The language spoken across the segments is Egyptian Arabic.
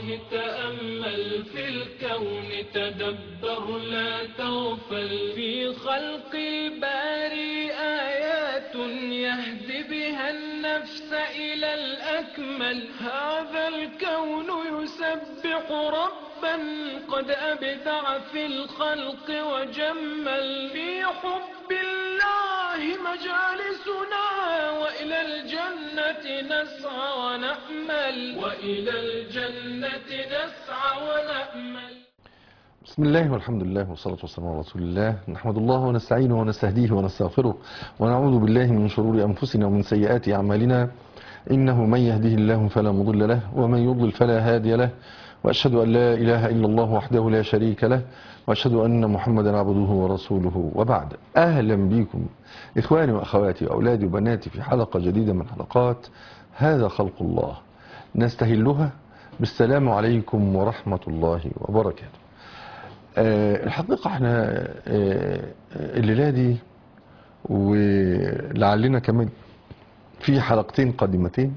الله تأمل في الكون تدبر لا تغفل في خلق الباري آيات يهدي بها النفس إلى الأكمل هذا الكون يسبح ربا قد أبدع في الخلق وجمل في حب الله مجالسنا وإلى الجنة نسعى ونأمل وإلى الجنة نسعى ونأمل بسم الله والحمد لله والصلاة والسلام على رسول الله نحمد الله ونستعينه ونستهديه ونستغفره ونعوذ بالله من شرور أنفسنا ومن سيئات أعمالنا إنه من يهده الله فلا مضل له ومن يضلل فلا هادي له وأشهد أن لا إله إلا الله وحده لا شريك له وأشهد أن محمدا عبده ورسوله وبعد أهلا بكم إخواني وأخواتي وأولادي وبناتي في حلقة جديدة من حلقات هذا خلق الله نستهلها بالسلام عليكم ورحمة الله وبركاته آه، الحقيقة احنا آه، الليلة دي ولعلنا كمان في حلقتين قادمتين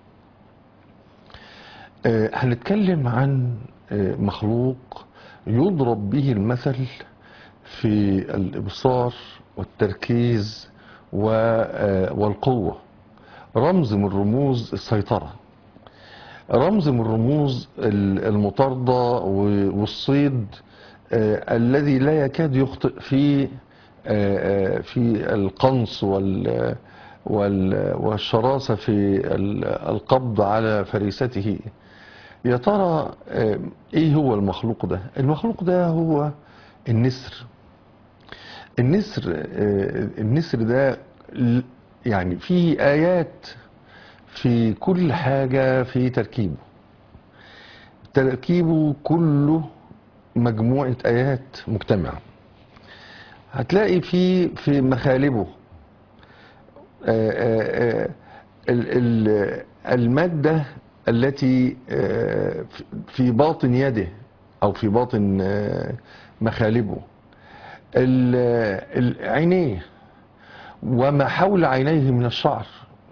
آه، هنتكلم عن آه، مخلوق يضرب به المثل في الإبصار والتركيز و- آه، والقوة رمز من رموز السيطرة رمز من رموز ال- المطاردة و- والصيد آه، الذي لا يكاد يخطئ في آه، آه، في القنص وال وال- والشراسة في ال- القبض على فريسته يا ترى آه، ايه هو المخلوق ده المخلوق ده هو النسر النسر آه، النسر ده ل- يعني فيه آيات في كل حاجة في تركيبه تركيبه كله مجموعة آيات مجتمعة هتلاقي في في مخالبه آه، آه، آه، ال- ال- المادة التي آه، في- في باطن يده أو في باطن آه، مخالبه ال- ال- عينيه وما حول عينيه من الشعر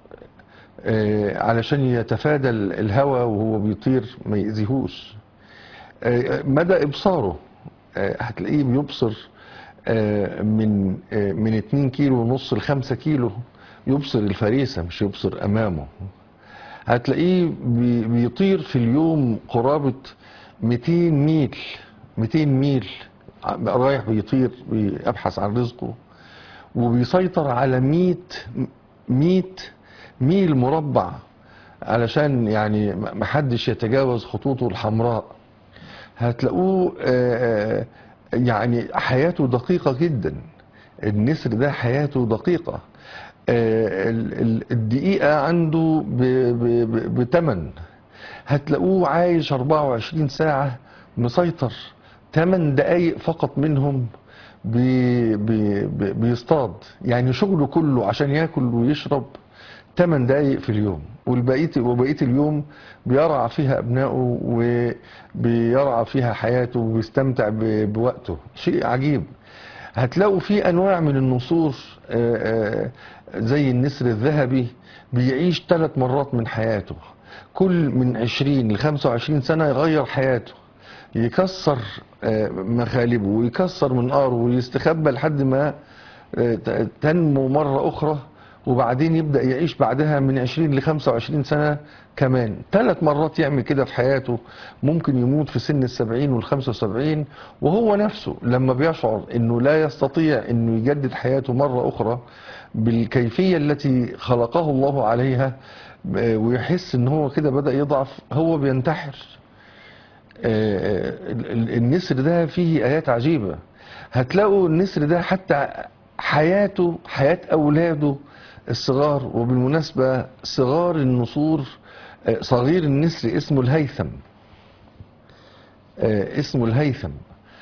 آه، علشان يتفادى ال- الهواء وهو بيطير ما يأذيهوش آه، مدى إبصاره آه، هتلاقيه بيبصر آه، من آه، من 2 كيلو ونص ل 5 كيلو يبصر الفريسة مش يبصر أمامه هتلاقيه بي- بيطير في اليوم قرابة 200 ميل 200 ميل ع- رايح بيطير بيبحث عن رزقه وبيسيطر على 100 100 ميل مربع علشان يعني م- محدش يتجاوز خطوطه الحمراء هتلاقوه آه، آه، يعني حياته دقيقة جدا النسر ده حياته دقيقة آه، ال- ال- الدقيقة عنده ب- ب- ب- بتمن هتلاقوه عايش 24 ساعة مسيطر 8 دقايق فقط منهم بي بي بي بيصطاد يعني شغله كله عشان ياكل ويشرب 8 دقايق في اليوم والبقية وبقية اليوم بيرعى فيها أبنائه وبيرعى فيها حياته وبيستمتع ب- بوقته شيء عجيب هتلاقوا في أنواع من النسور آه، آه، زي النسر الذهبي بيعيش ثلاث مرات من حياته كل من 20 ل 25 سنة يغير حياته يكسر آه، مخالبه ويكسر منقاره ويستخبى لحد ما آه، ت- تنمو مرة أخرى وبعدين يبدأ يعيش بعدها من 20 ل 25 سنة كمان ثلاث مرات يعمل كده في حياته ممكن يموت في سن السبعين والخمسة وسبعين وهو نفسه لما بيشعر انه لا يستطيع انه يجدد حياته مرة اخرى بالكيفية التي خلقه الله عليها آه، ويحس ان هو كده بدأ يضعف هو بينتحر آه، ال- ال- النسر ده فيه آيات عجيبة هتلاقوا النسر ده حتى حياته حياة أولاده الصغار وبالمناسبة صغار النسور آه، صغير النسر اسمه الهيثم آه، اسمه الهيثم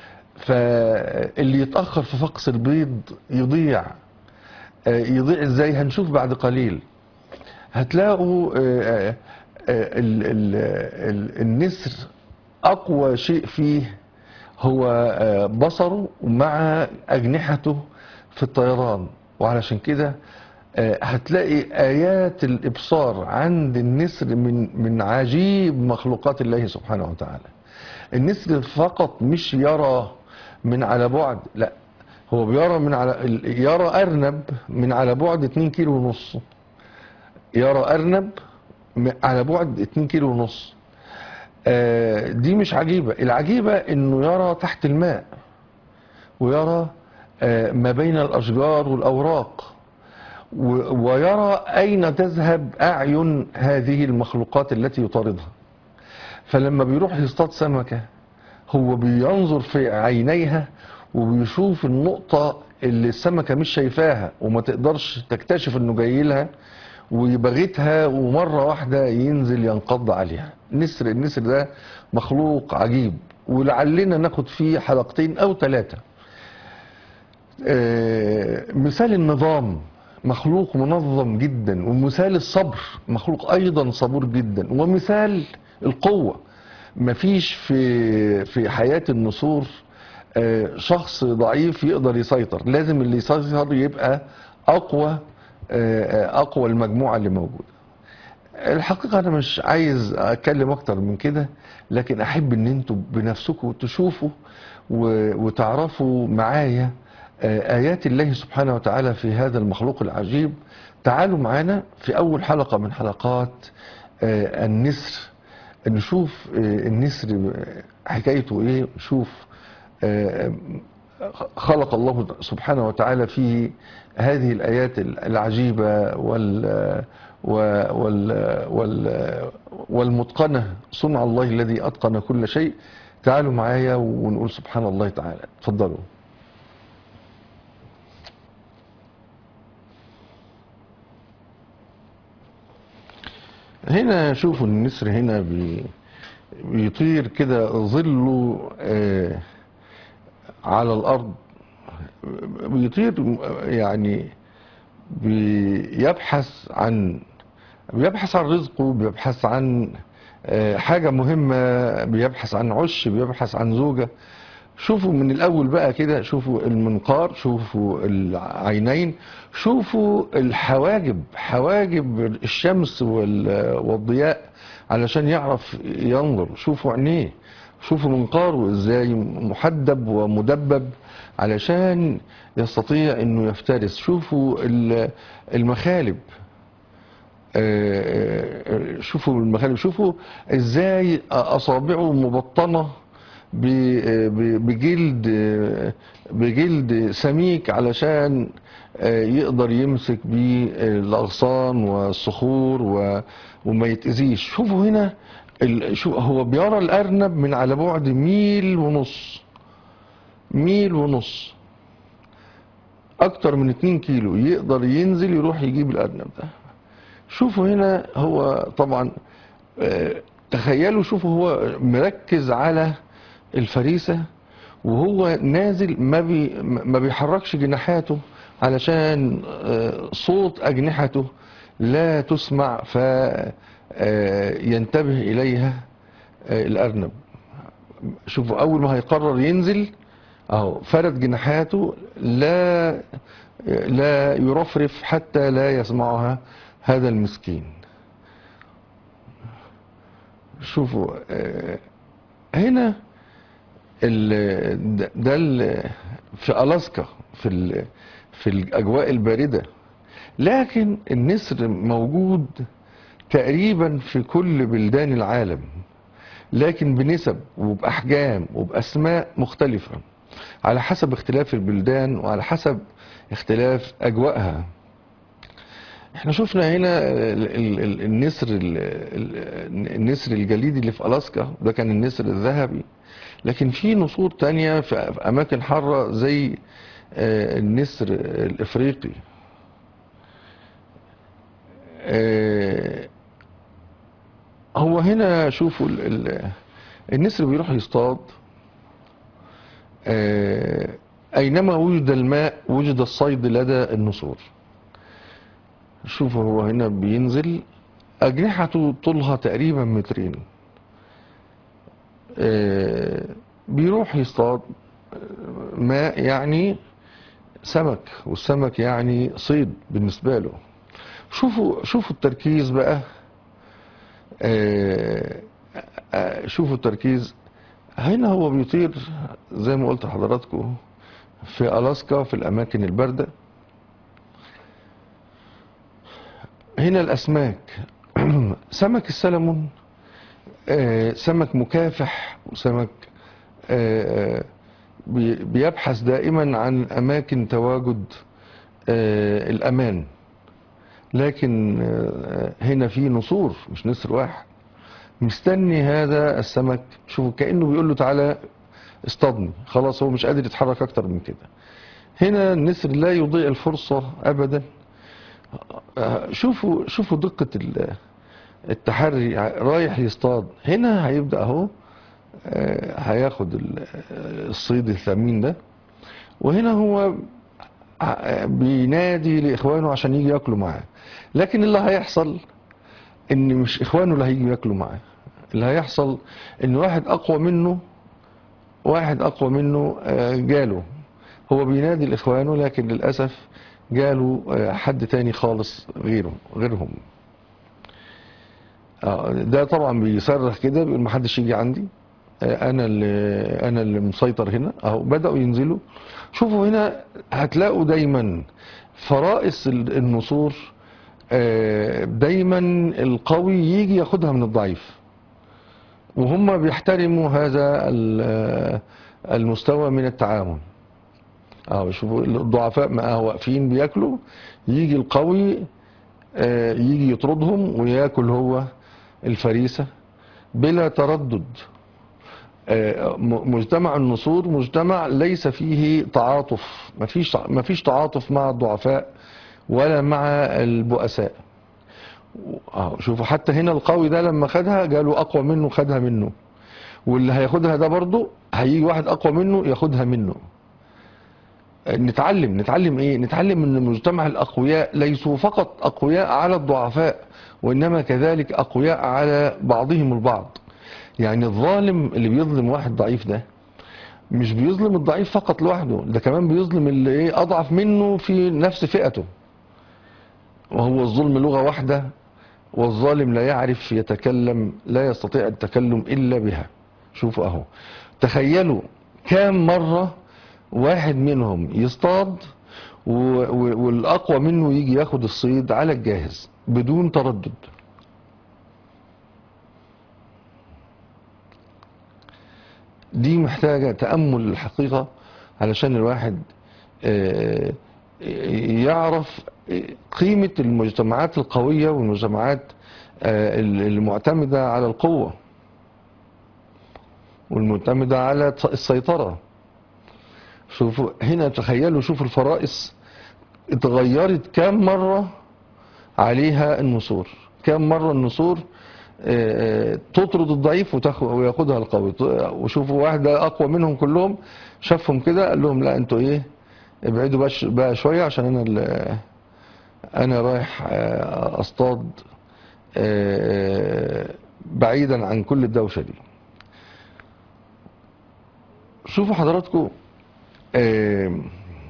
فاللي يتأخر في فقس البيض يضيع آه، يضيع ازاي هنشوف بعد قليل هتلاقوا آه، آه، آه، ال- ال- ال- النسر اقوى شيء فيه هو آه، بصره مع اجنحته في الطيران وعلشان كده آه، هتلاقي آيات الإبصار عند النسر من من عجيب مخلوقات الله سبحانه وتعالى النسر فقط مش يرى من على بعد لا هو بيرى من على ال- يرى أرنب من على بعد 2 كيلو ونص يرى أرنب م- على بعد 2 كيلو ونص آه، دي مش عجيبة العجيبة انه يرى تحت الماء ويرى آه، ما بين الأشجار والأوراق و- ويرى أين تذهب أعين هذه المخلوقات التي يطاردها فلما بيروح يصطاد سمكة هو بينظر في عينيها وبيشوف النقطة اللي السمكة مش شايفاها وما تقدرش تكتشف انه جاي لها ويبغتها ومرة واحدة ينزل ينقض عليها نسر النسر ده مخلوق عجيب ولعلنا ناخد فيه حلقتين او ثلاثة آه، مثال النظام مخلوق منظم جدا ومثال الصبر مخلوق ايضا صبور جدا ومثال القوة مفيش في في حياة النسور آه، شخص ضعيف يقدر يسيطر لازم اللي يسيطر يبقى اقوى آه، اقوى المجموعة اللي موجودة الحقيقة أنا مش عايز أتكلم أكتر من كده لكن أحب إن أنتوا بنفسكم تشوفوا و- وتعرفوا معايا آه، آيات الله سبحانه وتعالى في هذا المخلوق العجيب تعالوا معانا في أول حلقة من حلقات آه، النسر نشوف آه، النسر آه، حكايته إيه نشوف آه، خلق الله سبحانه وتعالى فيه هذه الآيات العجيبة وال وال وال والمتقنة صنع الله الذي أتقن كل شيء تعالوا معايا ونقول سبحان الله تعالى اتفضلوا هنا شوفوا النسر هنا بي بيطير كده ظله آه على الأرض بيطير يعني بيبحث عن بيبحث عن رزقه بيبحث عن آه، حاجة مهمة بيبحث عن عش بيبحث عن زوجة شوفوا من الأول بقى كده شوفوا المنقار شوفوا العينين شوفوا الحواجب حواجب الشمس وال- والضياء علشان يعرف ينظر شوفوا عينيه شوفوا منقاره ازاي محدب ومدبب علشان يستطيع انه يفترس شوفوا ال- المخالب آه، آه، شوفوا المخالب شوفوا ازاي اصابعه مبطنه ب- ب- بجلد بجلد سميك علشان آه، يقدر يمسك بيه الاغصان والصخور و- وما يتأذيش شوفوا هنا ال- شو هو بيرى الارنب من على بعد ميل ونص ميل ونص اكتر من 2 كيلو يقدر ينزل يروح يجيب الارنب ده شوفوا هنا هو طبعا آه، تخيلوا شوفوا هو مركز على الفريسة وهو نازل ما بي ما بيحركش جناحاته علشان آه، صوت أجنحته لا تسمع فينتبه إليها آه، الأرنب شوفوا أول ما هيقرر ينزل أهو فرد جناحاته لا لا يرفرف حتى لا يسمعها هذا المسكين شوفوا آه، هنا ال- ده- ده ال- في ألاسكا في ال- في الأجواء الباردة لكن النسر موجود تقريبا في كل بلدان العالم لكن بنسب وبأحجام وبأسماء مختلفة على حسب اختلاف البلدان وعلى حسب اختلاف أجواءها احنا شفنا هنا ال- ال- ال- النسر ال- ال- النسر الجليدي اللي في ألاسكا ده كان النسر الذهبي لكن في نسور تانية في في أماكن حارة زي آه، النسر الإفريقي آه، هو هنا شوفوا ال- ال- النسر بيروح يصطاد آه، أينما وجد الماء وجد الصيد لدى النسور شوفوا هو هنا بينزل أجنحته طولها تقريبا مترين آه، بيروح يصطاد آه، ماء يعني سمك والسمك يعني صيد بالنسبة له شوفوا شوفوا التركيز بقى آه، آه، شوفوا التركيز هنا هو بيطير زي ما قلت لحضراتكم في ألاسكا في الأماكن الباردة هنا الأسماك سمك السلمون آه، سمك مكافح وسمك آه، آه، بي- بيبحث دائما عن أماكن تواجد آه، الأمان لكن آه، هنا في نسور مش نسر واحد مستني هذا السمك شوفوا كأنه بيقول له تعالى اصطادني خلاص هو مش قادر يتحرك أكتر من كده هنا النسر لا يضيع الفرصة أبدا آه، شوفوا شوفوا دقة ال- التحري رايح يصطاد هنا هيبدأ اهو آه، هياخد ال- آه، الصيد الثمين ده وهنا هو ع- بينادي لإخوانه عشان يجي ياكلوا معاه لكن اللي هيحصل ان مش إخوانه اللي هيجي ياكلوا معاه اللي هيحصل ان واحد أقوى منه واحد أقوى منه آه، جاله هو بينادي لإخوانه لكن للأسف جاله آه، حد تاني خالص غيره غيرهم آه، ده طبعا بيصرخ كده بيقول ما حدش يجي عندي آه، انا اللي انا اللي مسيطر هنا اهو بداوا ينزلوا شوفوا هنا هتلاقوا دايما فرائس ال- النسور آه، دايما القوي يجي ياخدها من الضعيف وهم بيحترموا هذا ال- آه، المستوى من التعامل اه شوفوا الضعفاء ما واقفين بياكلوا يجي القوي آه، يجي يطردهم وياكل هو الفريسة بلا تردد آه، م- مجتمع النسور مجتمع ليس فيه تعاطف مفيش مفيش تعاطف مع الضعفاء ولا مع البؤساء آه، شوفوا حتى هنا القوي ده لما خدها جاله اقوى منه خدها منه واللي هياخدها ده برضه هيجي واحد اقوى منه ياخدها منه نتعلم نتعلم ايه نتعلم ان مجتمع الاقوياء ليسوا فقط اقوياء على الضعفاء وانما كذلك اقوياء على بعضهم البعض يعني الظالم اللي بيظلم واحد ضعيف ده مش بيظلم الضعيف فقط لوحده ده كمان بيظلم اللي ايه اضعف منه في نفس فئته وهو الظلم لغة واحدة والظالم لا يعرف يتكلم لا يستطيع التكلم الا بها شوفوا اهو تخيلوا كام مرة واحد منهم يصطاد و- و- والاقوى منه يجي ياخد الصيد على الجاهز بدون تردد دي محتاجة تأمل الحقيقة علشان الواحد آه، يعرف قيمة المجتمعات القوية والمجتمعات آه، المعتمدة على القوة والمعتمدة على السيطرة شوفوا هنا تخيلوا شوفوا الفرائس اتغيرت كام مرة عليها النسور كام مرة النسور آه، آه، تطرد الضعيف وتاخ- وياخدها القوي ط- وشوفوا واحدة أقوى منهم كلهم شافهم كده قال لهم لا انتوا ايه ابعدوا بقى ش- بقى شوية عشان انا ال- انا رايح آه، اصطاد آه، بعيدا عن كل الدوشة دي شوفوا حضراتكم آه،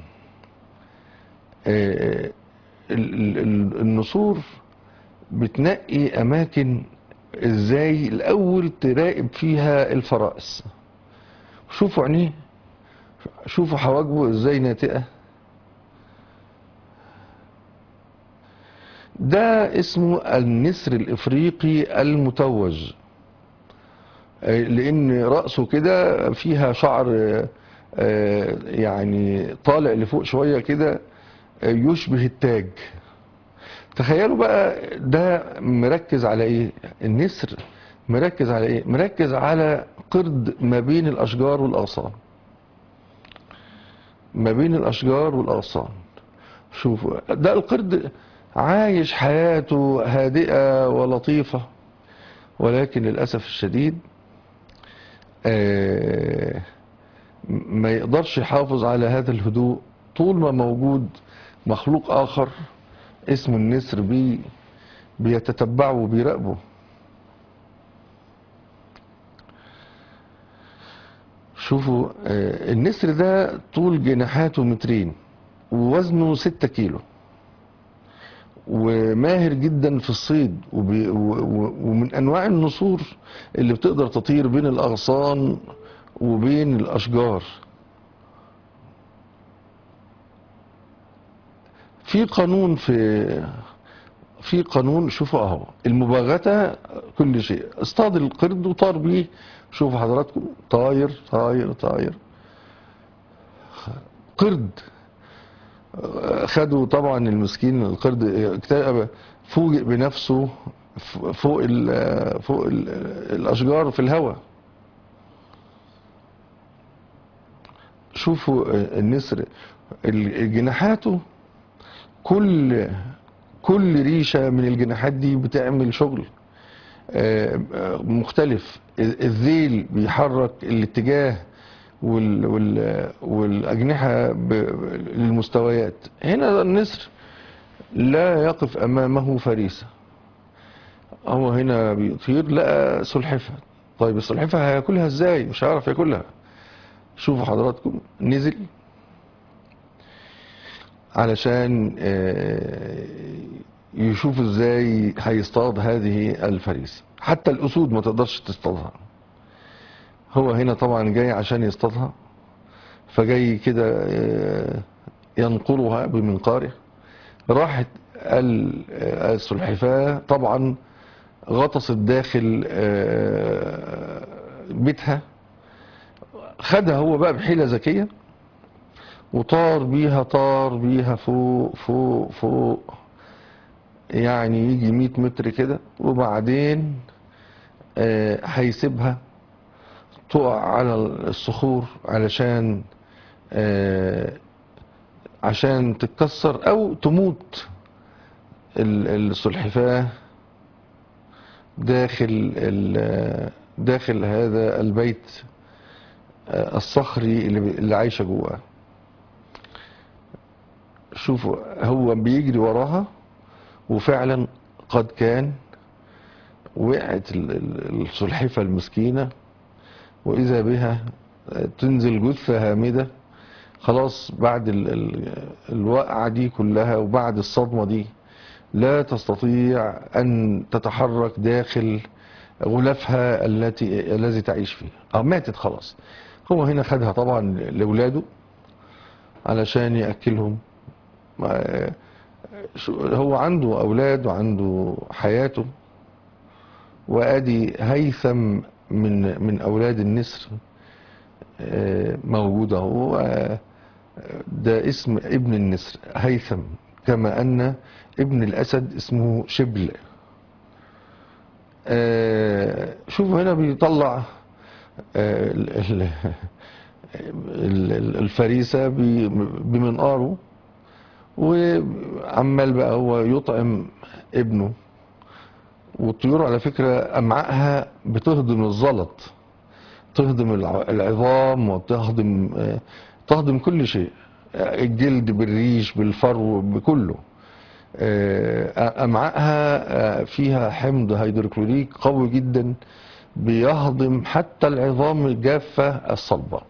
آه، ال- ال- ال- النسور بتنقي اماكن ازاي الاول تراقب فيها الفرائس شوفوا عينيه شوفوا حواجبه ازاي ناتئه ده اسمه النسر الافريقي المتوج آه، لان راسه كده فيها شعر آه، آه، يعني طالع لفوق شويه كده آه، يشبه التاج تخيلوا بقى ده مركز على ايه النسر مركز على ايه مركز على قرد ما بين الاشجار والاغصان ما بين الاشجار والاغصان شوفوا ده القرد عايش حياته هادئة ولطيفة ولكن للأسف الشديد آه، ما يقدرش يحافظ على هذا الهدوء طول ما موجود مخلوق آخر اسمه النسر بي بيتتبعه وبيراقبه شوفوا آه، النسر ده طول جناحاته مترين ووزنه 6 كيلو وماهر جدا في الصيد وبي و و ومن انواع النسور اللي بتقدر تطير بين الاغصان وبين الاشجار في قانون في في قانون شوفوا اهو المباغتة كل شيء اصطاد القرد وطار بيه شوفوا حضراتكم طاير طاير طاير قرد خدوا طبعا المسكين القرد اكتئب فوجئ بنفسه ف- فوق ال فوق ال الاشجار في الهواء شوفوا النسر ال- جناحاته كل كل ريشة من الجناحات دي بتعمل شغل آه، آه، مختلف الذيل بيحرك الاتجاه وال وال والأجنحة ب- للمستويات هنا النسر لا يقف أمامه فريسة هو هنا بيطير لقى سلحفة طيب السلحفة هياكلها ازاي مش هيعرف ياكلها شوفوا حضراتكم نزل علشان آه، يشوف ازاي هيصطاد هذه الفريسة حتى الأسود ما تقدرش تصطادها هو هنا طبعا جاي عشان يصطادها فجاي كده آه، ينقرها بمنقاره راحت ال- آه، السلحفاة طبعا غطست داخل آه، بيتها خدها هو بقى بحيلة ذكية وطار بيها طار بيها فوق فوق فوق يعني يجي 100 متر كده وبعدين آه، هيسيبها تقع على الصخور علشان آه، عشان تتكسر او تموت ال- السلحفاة داخل ال- داخل هذا البيت آه، الصخري اللي اللي عايشة جواه شوفوا هو بيجري وراها وفعلا قد كان وقعت ال- ال- السلحفة المسكينة وإذا بها تنزل جثة هامدة خلاص بعد ال- ال- الوقعة دي كلها وبعد الصدمة دي لا تستطيع أن تتحرك داخل غلافها التي الذي تعيش فيه اه ماتت خلاص هو هنا خدها طبعا لأولاده علشان يأكلهم ما- شو- هو عنده أولاد وعنده حياته وادي هيثم من من اولاد النسر آه، موجود اهو آه، ده اسم ابن النسر هيثم كما ان ابن الاسد اسمه شبل آه، شوفوا هنا بيطلع آه، ال- ال- ال- ال- الفريسة ب- بمنقاره وعمال بقى هو يطعم ابنه والطيور على فكرة أمعائها بتهضم الزلط تهضم الع- العظام وتهضم آه، تهضم كل شيء آه، الجلد بالريش بالفرو بكله آه، أمعائها آه، فيها حمض هيدروكلوريك قوي جدا بيهضم حتى العظام الجافة الصلبة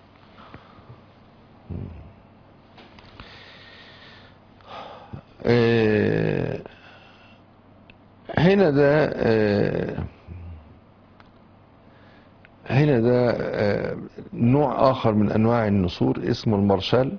آه، هنا ده آه، هنا ده آه، نوع آخر من أنواع النسور اسمه المارشال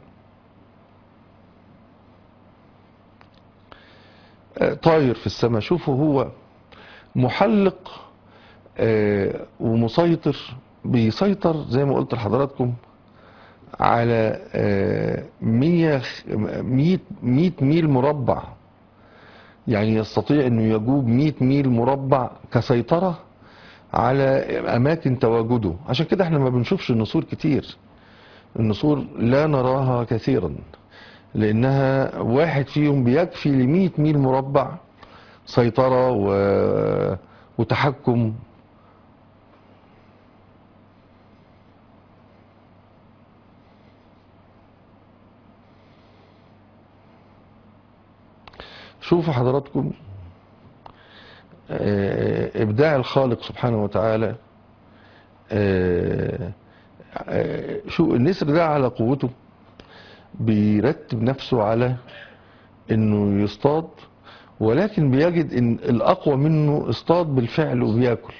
آه، طاير في السماء شوفوا هو محلق آه، ومسيطر بيسيطر زي ما قلت لحضراتكم على آه، 100 100 100 ميل مربع يعني يستطيع انه يجوب 100 ميل مربع كسيطرة على اماكن تواجده عشان كده احنا ما بنشوفش النسور كتير النسور لا نراها كثيرا لانها واحد فيهم بيكفي ل 100 ميل مربع سيطرة و... وتحكم شوفوا حضراتكم آه، ابداع الخالق سبحانه وتعالى آه، آه، شو النسر ده على قوته بيرتب نفسه على انه يصطاد ولكن بيجد ان الاقوى منه اصطاد بالفعل وبياكل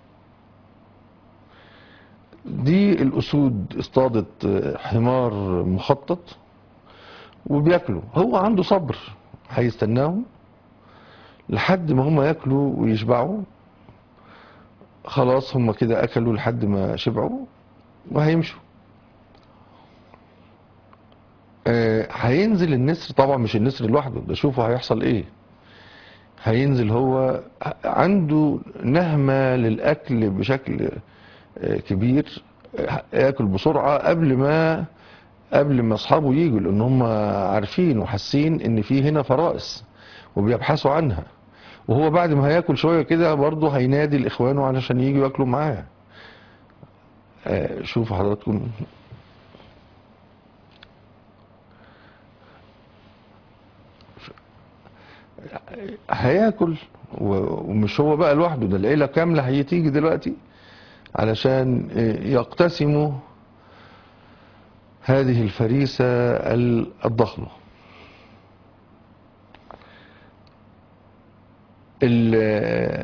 دي الاسود اصطادت حمار مخطط وبياكلوا هو عنده صبر هيستناهم لحد ما هم ياكلوا ويشبعوا خلاص هم كده اكلوا لحد ما شبعوا وهيمشوا آه، هينزل النسر طبعا مش النسر لوحده ده شوفوا هيحصل ايه هينزل هو عنده نهمة للأكل بشكل آه، كبير آه، ياكل بسرعة قبل ما قبل ما أصحابه يجوا لأن هم عارفين وحاسين إن في هنا فرائس وبيبحثوا عنها وهو بعد ما هياكل شوية كده برضه هينادي لإخوانه علشان يجوا ياكلوا معاه آه، شوفوا حضراتكم هياكل و- ومش هو بقى لوحده ده العيلة كاملة هتيجي دلوقتي علشان يقتسموا هذه الفريسة ال- الضخمة ال-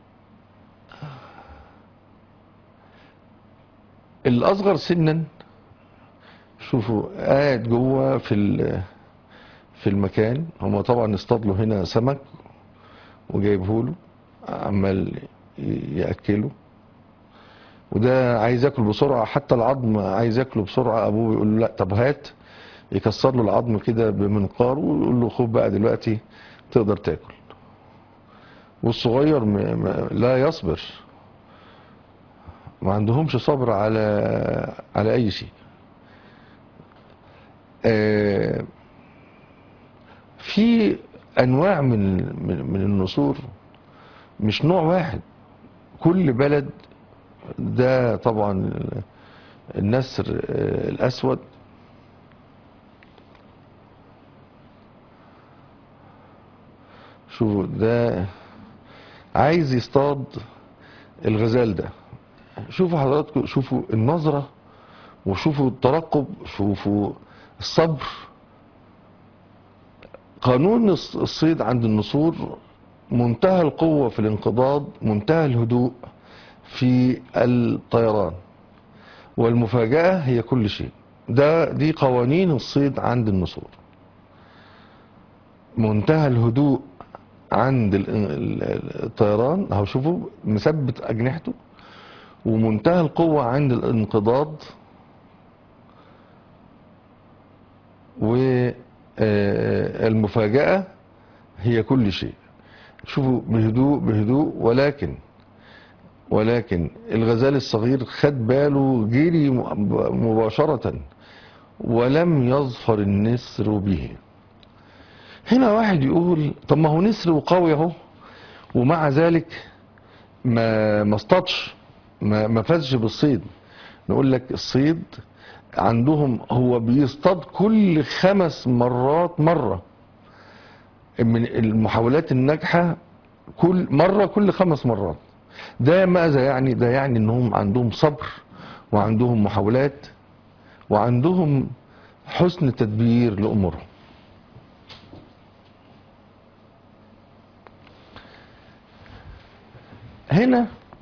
الأصغر سنا شوفوا قاعد جوه في ال- في المكان هما طبعا اصطادلوا هنا سمك وجايبه له عمال ي- ياكله وده عايز ياكل بسرعه حتى العظم عايز ياكله بسرعه ابوه بيقول له لا طب هات يكسر له العظم كده بمنقاره ويقول له خد بقى دلوقتي تقدر تاكل والصغير م... م... لا يصبر ما عندهمش صبر على على اي شيء آه في انواع من من من النسور مش نوع واحد كل بلد ده طبعا النسر آه، الاسود شوفوا ده عايز يصطاد الغزال ده شوفوا حضراتكم شوفوا النظرة وشوفوا الترقب شوفوا الصبر قانون الص- الصيد عند النسور منتهى القوة في الانقضاض منتهى الهدوء في الطيران والمفاجأة هي كل شيء ده دي قوانين الصيد عند النسور منتهى الهدوء عند ال- ال- الطيران اهو شوفوا مثبت اجنحته ومنتهى القوة عند الانقضاض والمفاجأة هي كل شيء شوفوا بهدوء بهدوء ولكن ولكن الغزال الصغير خد باله جري مباشرة ولم يظفر النسر به هنا واحد يقول طب ما هو نسر وقوي اهو ومع ذلك ما ما اصطادش ما ما فازش بالصيد نقول لك الصيد عندهم هو بيصطاد كل خمس مرات مرة من المحاولات الناجحة كل مرة كل خمس مرات ده ماذا يعني ده يعني انهم عندهم صبر وعندهم محاولات وعندهم حسن تدبير لأمورهم هنا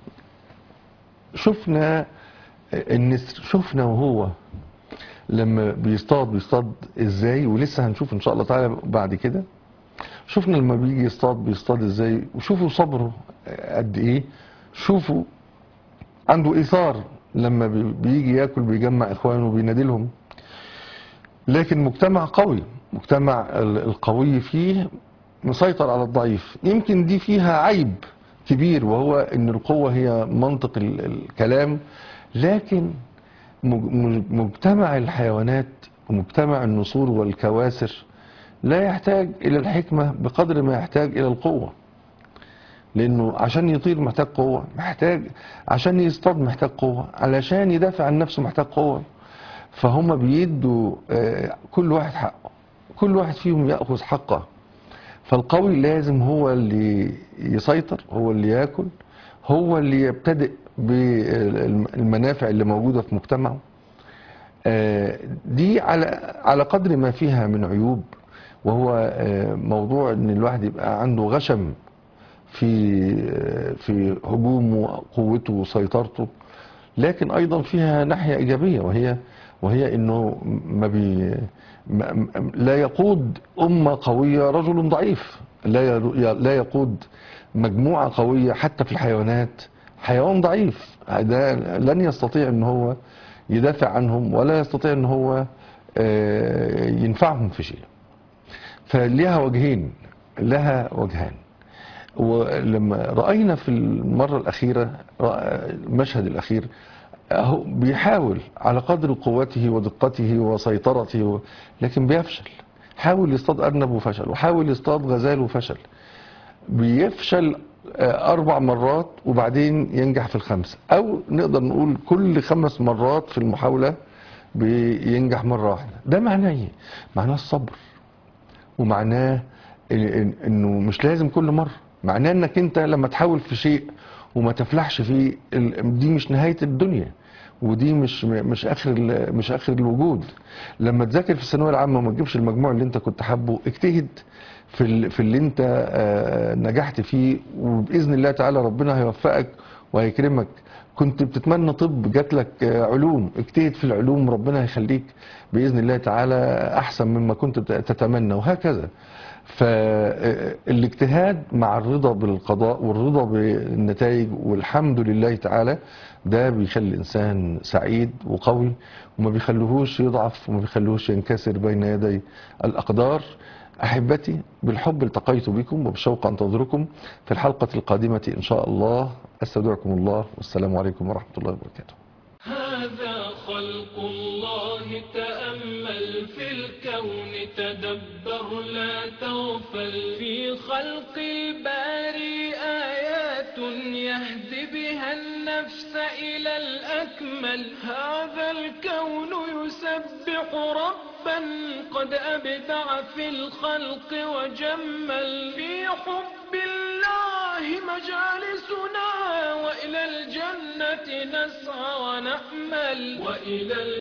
شفنا النسر شفنا وهو لما بيصطاد بيصطاد ازاي ولسه هنشوف ان شاء الله تعالى بعد كده شفنا لما بيجي يصطاد بيصطاد ازاي وشوفوا صبره قد ايه شوفوا عنده ايثار لما بي- بيجي ياكل بيجمع اخوانه بينادلهم لكن مجتمع قوي مجتمع ال- القوي فيه مسيطر على الضعيف يمكن دي فيها عيب كبير وهو ان القوة هي منطق ال- الكلام لكن مج- مج- مجتمع الحيوانات ومجتمع النسور والكواسر لا يحتاج الى الحكمة بقدر ما يحتاج الى القوة لانه عشان يطير محتاج قوة محتاج عشان يصطاد محتاج قوة علشان يدافع عن نفسه محتاج قوة فهم بيدوا آه، كل واحد حقه كل واحد فيهم يأخذ حقه فالقوي لازم هو اللي يسيطر هو اللي ياكل هو اللي يبتدئ بالمنافع اللي موجودة في مجتمعه آه، دي على على قدر ما فيها من عيوب وهو آه، موضوع ان الواحد يبقى عنده غشم في آه، في هجومه قوته وسيطرته لكن ايضا فيها ناحيه ايجابيه وهي وهي انه ما بي ما م- لا يقود امه قويه رجل ضعيف لا ير- لا يقود مجموعه قويه حتى في الحيوانات حيوان ضعيف ده لن يستطيع ان هو يدافع عنهم ولا يستطيع ان هو آه، ينفعهم في شيء فلها وجهين لها وجهان ولما رأينا في المرة الأخيرة رأ- المشهد الأخير أهو بيحاول على قدر قوته ودقته وسيطرته و... لكن بيفشل حاول يصطاد أرنب وفشل وحاول يصطاد غزال وفشل بيفشل آه، أربع مرات وبعدين ينجح في الخمسة أو نقدر نقول كل خمس مرات في المحاولة بينجح مرة واحدة ده معناه إيه؟ معناه الصبر ومعناه إن- إن- انه مش لازم كل مره معناه انك انت لما تحاول في شيء وما تفلحش فيه ال- دي مش نهايه الدنيا ودي مش مش اخر ال- مش اخر الوجود لما تذاكر في الثانويه العامه وما تجيبش المجموع اللي انت كنت حابه اجتهد في ال- في اللي انت آه، نجحت فيه وباذن الله تعالى ربنا هيوفقك وهيكرمك كنت بتتمنى طب جات لك آه، علوم اجتهد في العلوم ربنا هيخليك باذن الله تعالى احسن مما كنت بت- تتمنى وهكذا فالاجتهاد مع الرضا بالقضاء والرضا بالنتائج والحمد لله تعالى ده بيخلي الانسان سعيد وقوي وما بيخليهوش يضعف وما بيخليهوش ينكسر بين يدي الاقدار احبتي بالحب التقيت بكم وبالشوق انتظركم في الحلقه القادمه ان شاء الله استودعكم الله والسلام عليكم ورحمه الله وبركاته هذا خلق الله تأمل في الكون تدبر لا تغفل في خلق الباري آيات يهدي بها النفس إلى الأكمل هذا الكون يسبح ربا قد أبدع في الخلق وجمل في حب الله مجالسنا وإلى الجنة نسعى ونأمل وإلى